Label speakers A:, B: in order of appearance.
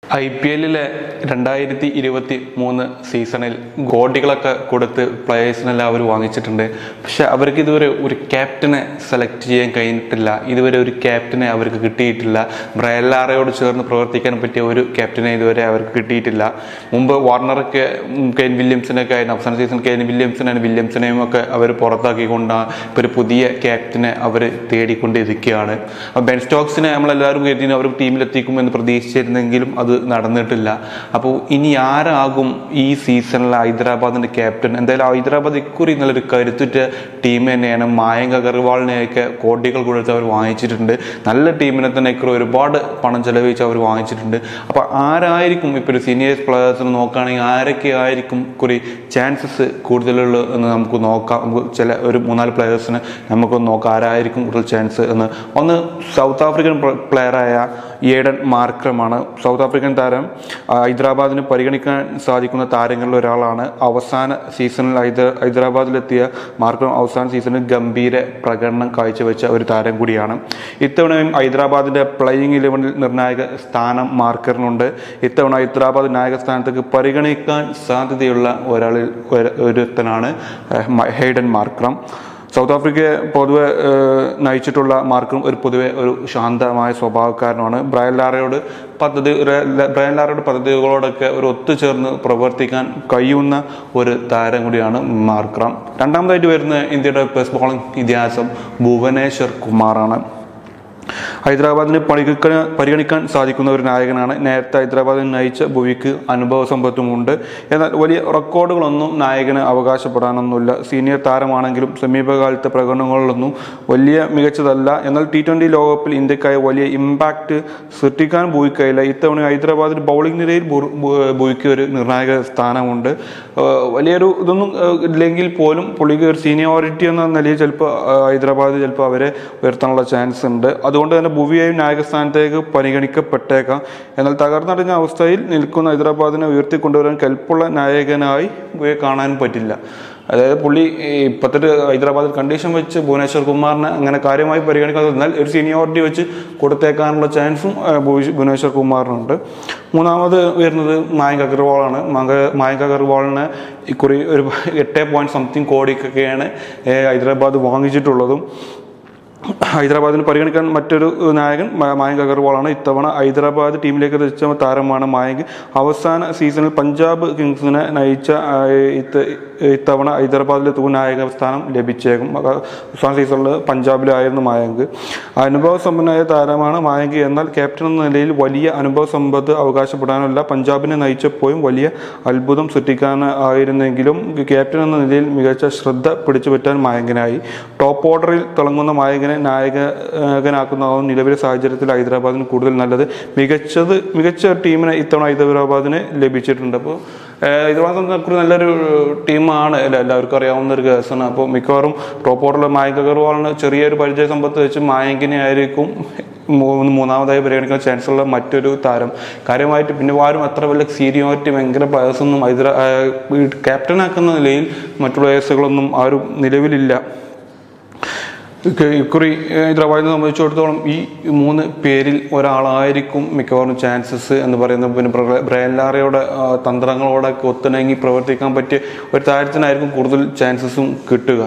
A: I P എല്ലിലെ രണ്ടായിരത്തി ഇരുപത്തി മൂന്ന് സീസണിൽ ഗോഡികളൊക്കെ കൊടുത്ത് പ്ലേയേഴ്സിനെല്ലാം അവർ വാങ്ങിച്ചിട്ടുണ്ട് പക്ഷെ അവർക്ക് ഇതുവരെ ഒരു ക്യാപ്റ്റനെ സെലക്ട് ചെയ്യാൻ കഴിഞ്ഞിട്ടില്ല ഇതുവരെ ഒരു ക്യാപ്റ്റനെ അവർക്ക് കിട്ടിയിട്ടില്ല ബ്രയലാറയോട് ചേർന്ന് പ്രവർത്തിക്കാൻ പറ്റിയ ഒരു ക്യാപ്റ്റനെ ഇതുവരെ അവർക്ക് കിട്ടിയിട്ടില്ല മുമ്പ് വാർണറൊക്കെ ഉം, കെയ്ൻ വില്യംസിനൊക്കെ ആയിരുന്നു അവസാന സീസൺ കെയ്ൻ വില്യംസിനാണ് വില്യംസിനെയും ഒക്കെ അവർ പുറത്താക്കിക്കൊണ്ടാണ് ഇപ്പോൾ ഒരു പുതിയ ക്യാപ്റ്റനെ അവർ തേടിക്കൊണ്ടിരിക്കുകയാണ് അപ്പോൾ ബെൻ സ്റ്റോക്സിനെ നമ്മളെല്ലാവരും കരുതി അവർ ടീമിലെത്തിക്കുമെന്ന് പ്രതീക്ഷിച്ചിരുന്നെങ്കിലും അത് നടന്നിട്ടില്ല അപ്പോൾ ഇനി ആരാകും ഈ സീസണിൽ ഹൈദരാബാദിന്റെ ക്യാപ്റ്റൻ എന്തായാലും ഹൈദരാബാദ് ഇക്കുറി നല്ലൊരു കരുത്തുറ്റ ടീം തന്നെയാണ് മായങ്ക് അഗർവാളിനെയൊക്കെ കോടികൾ കൊടുത്ത് അവർ വാങ്ങിച്ചിട്ടുണ്ട് നല്ല ടീമിനെ തന്നെ ഇക്കുറി ഒരുപാട് പണം ചെലവഴിച്ച് അവർ വാങ്ങിച്ചിട്ടുണ്ട് അപ്പോൾ ആരായിരിക്കും ഇപ്പോൾ ഒരു സീനിയേഴ്സ് പ്ലെയേഴ്സിന് നോക്കുകയാണെങ്കിൽ ആരൊക്കെ ആയിരിക്കും കുറി ചാൻസസ് കൂടുതലുള്ളത് എന്ന് നമുക്ക് നോക്കാം നമുക്ക് ചില ഒരു മൂന്നാല് പ്ലെയേഴ്സിന് നമുക്ക് നോക്കാം ആരായിരിക്കും കൂടുതൽ ചാൻസ് എന്ന് ഒന്ന് സൗത്ത് ആഫ്രിക്കൻ പ്ലെയറായ ഏഡൻ മാർക്രമാണ് സൗത്ത് ആഫ്രിക്കൻ താരം ആ, ഹൈദരാബാദിന് പരിഗണിക്കാൻ സാധിക്കുന്ന താരങ്ങളിൽ ഒരാളാണ് അവസാന സീസണിൽ ഹൈദ- ഹൈദരാബാദിലെത്തിയ മാർക്രം അവസാന സീസണിൽ ഗംഭീര പ്രകടനം കാഴ്ചവെച്ച ഒരു താരം കൂടിയാണ് ഇത്തവണയും ഹൈദരാബാദിന്റെ പ്ലേയിങ് ഇലവനിൽ നിർണായക സ്ഥാനം മാർക്കറിനുണ്ട് ഇത്തവണ ഹൈദരാബാദ് നായക സ്ഥാനത്തേക്ക് പരിഗണിക്കാൻ സാധ്യതയുള്ള ഒരാളിൽ ഒരു- ഒരുത്തനാണ് ഏഹ്, മ- ഹെയ്ഡൻ മാർക്രം സൗത്ത് ആഫ്രിക്കയെ പൊതുവെ ഏഹ്, നയിച്ചിട്ടുള്ള മാർക്കും ഒരു പൊതുവെ ഒരു ശാന്തമായ സ്വഭാവക്കാരനാണ് ബ്രയൻ ലാറയോട് പദ്ധതി ര- ല- ബ്രയൻ ലാറയുടെ പദ്ധതികളോടൊക്കെ ഒരു ഒത്തുചേർന്ന് പ്രവർത്തിക്കാൻ കഴിയുന്ന ഒരു താരം കൂടിയാണ് മാർക്രം രണ്ടാമതായിട്ട് വരുന്ന ഇന്ത്യയുടെ പേസ് ബോളിംഗ് ഇതിഹാസം ഭുവനേശ്വർ കുമാറാണ് ഹൈദരാബാദിന് പരിഗണിക്കാൻ പരിഗണിക്കാൻ സാധിക്കുന്ന ഒരു നായകനാണ് നേരത്തെ ഹൈദരാബാദിനെ നയിച്ച ഭുവിക്ക് അനുഭവ സമ്പത്തുമുണ്ട് എന്നാൽ വലിയ റെക്കോർഡുകളൊന്നും നായകന് അവകാശപ്പെടാനൊന്നുമില്ല സീനിയർ താരമാണെങ്കിലും സമീപകാലത്തെ പ്രകടനങ്ങളിലൊന്നും വലിയ മികച്ചതല്ല എന്നാൽ ടി ട്വൻ്റി ലോകകപ്പിൽ ഇന്ത്യക്കായി വലിയ ഇമ്പാക്റ്റ് സൃഷ്ടിക്കാൻ ഭൂയിക്കയില്ല ഇത്തവണ ഹൈദരാബാദിൽ ബൗളിംഗ് നിരയിൽ ഭു- ഭു- ഭുവിക്ക് ഒരു നിർണായക സ്ഥാനമുണ്ട് ഏഹ് വലിയൊരു ഇതൊന്നും ഏഹ് ഇല്ലെങ്കിൽ പോലും പുള്ളിക്ക് ഒരു സീനിയോറിറ്റി എന്ന നിലയിൽ ചിലപ്പോൾ ഹൈദരാബാദ് ചിലപ്പോൾ അവരെ ഉയർത്താനുള്ള ചാൻസ് ഉണ്ട് അതുകൊണ്ട് തന്നെ ഭുവിയെയും നായക സ്ഥാനത്തേക്ക് പരിഗണിക്കപ്പെട്ടേക്കാം എന്നാൽ തകർന്നടഞ്ഞ അവസ്ഥയിൽ നിൽക്കുന്ന ഹൈദരാബാദിനെ ഉയർത്തിക്കൊണ്ടുവരാൻ കെൽപ്പുള്ള നായകനായി ഭുവിയെ കാണാൻ പറ്റില്ല അതായത് പുള്ളി ഈ ഇപ്പോഴത്തെ ഒരു ഹൈദരാബാദിൽ കണ്ടീഷൻ വെച്ച് ഭുവനേശ്വർ കുമാറിനെ അങ്ങനെ കാര്യമായി പരിഗണിക്കാതെ എന്നാൽ ഒരു സീനിയോറിറ്റി വെച്ച് കൊടുത്തേക്കാനുള്ള ചാൻസും ആ, ഭുവ- ഭുവനേശ്വർ കുമാറിനുണ്ട് മൂന്നാമത് വരുന്നത് മായങ്ക് അഗർവാളാണ് മാങ്ക- മായങ്ക് അഗർവാളിനെ ഇക്കുറി ഒരു എട്ട് പോയിന്റ് സംതിങ് കോടിക്കൊക്കെയാണ് ഏ, ഹൈദരാബാദ് വാങ്ങിച്ചിട്ടുള്ളതും ഹൈദരാബാദിന് പരിഗണിക്കാൻ മറ്റൊരു നായകൻ മ- മായങ്ക് അഗർവാളാണ് ഇത്തവണ ഹൈദരാബാദ് ടീമിലേക്ക് എത്തിച്ച താരമാണ് മായങ്ക് അവസാന സീസണിൽ പഞ്ചാബ് കിങ്സിനെ നയിച്ച ആ, ഇത്ത- ഇത്തവണ ഹൈദരാബാദിലെ തൂ നായക സ്ഥാനം ലഭിച്ചേക്കും അത് അവസാന സീസണിൽ പഞ്ചാബിലായിരുന്നു മായങ്ക് അനുഭവ സമ്പന്നമായ താരമാണ് മായങ്ക് എന്നാൽ ക്യാപ്റ്റൻ എന്ന നിലയിൽ വലിയ അനുഭവ സമ്പത്ത് അവകാശപ്പെടാനല്ല പഞ്ചാബിനെ നയിച്ചപ്പോഴും വലിയ അത്ഭുതം സൃഷ്ടിക്കാൻ ആയിരുന്നെങ്കിലും ക്യാപ്റ്റൻ എന്ന നിലയിൽ മികച്ച ശ്രദ്ധ പിടിച്ചുപറ്റാൻ മായങ്കനായി ടോപ്പ് ഓർഡറിൽ തിളങ്ങുന്ന മായകനെ നായകനാക്കുന്നതാവും നിലവിലെ സാഹചര്യത്തിൽ ഹൈദരാബാദിന് കൂടുതൽ നല്ലത് മികച്ചത് മികച്ച ടീമിനെ ഇത്തവണ ഹൈദരാബാദിന് ലഭിച്ചിട്ടുണ്ട് അപ്പോൾ ഹൈദരാബാദ് ഒരു നല്ലൊരു ടീമാണ് അല്ല എല്ലാവർക്കും അറിയാവുന്ന ഒരു കേസാണ് അപ്പോൾ മിക്കവാറും ടോപ്പ് ഓർഡറിൽ മായങ്ക് അഗർവാളിന് ചെറിയൊരു പരിചയ സമ്പത്ത് വെച്ച് മായങ്കിനെ ആയിരിക്കും മൂന്ന് മൂന്നാമതായി പരിഗണിക്കാൻ ചാൻസ് ഉള്ള മറ്റൊരു താരം കാര്യമായിട്ട് പിന്നെ ആരും അത്ര വലിയ സീനിയോറിറ്റി ഭയങ്കര players ഒന്നും ഹൈദരാ ക്യാപ്റ്റൻ ആക്കുന്ന നിലയിൽ മറ്റു പ്ലേയേഴ്സുകളൊന്നും ആരും നിലവിലില്ല ഇക്ക് ഇക്കുറി ഹൈദരാബാദിനെ സംബന്ധിച്ചിടത്തോളം ഈ മൂന്ന് പേരിൽ ഒരാളായിരിക്കും മിക്കവാറും ചാൻസസ് എന്ന് പറയുന്നത് പിന്നെ ബ്ര- ബ്രയൻ ലാറയുടെ ആ, തന്ത്രങ്ങളോടൊക്കെ ഒത്തിണങ്ങി പ്രവർത്തിക്കാൻ പറ്റിയ ഒരു താരത്തിനായിരിക്കും കൂടുതൽ ചാൻസസും കിട്ടുക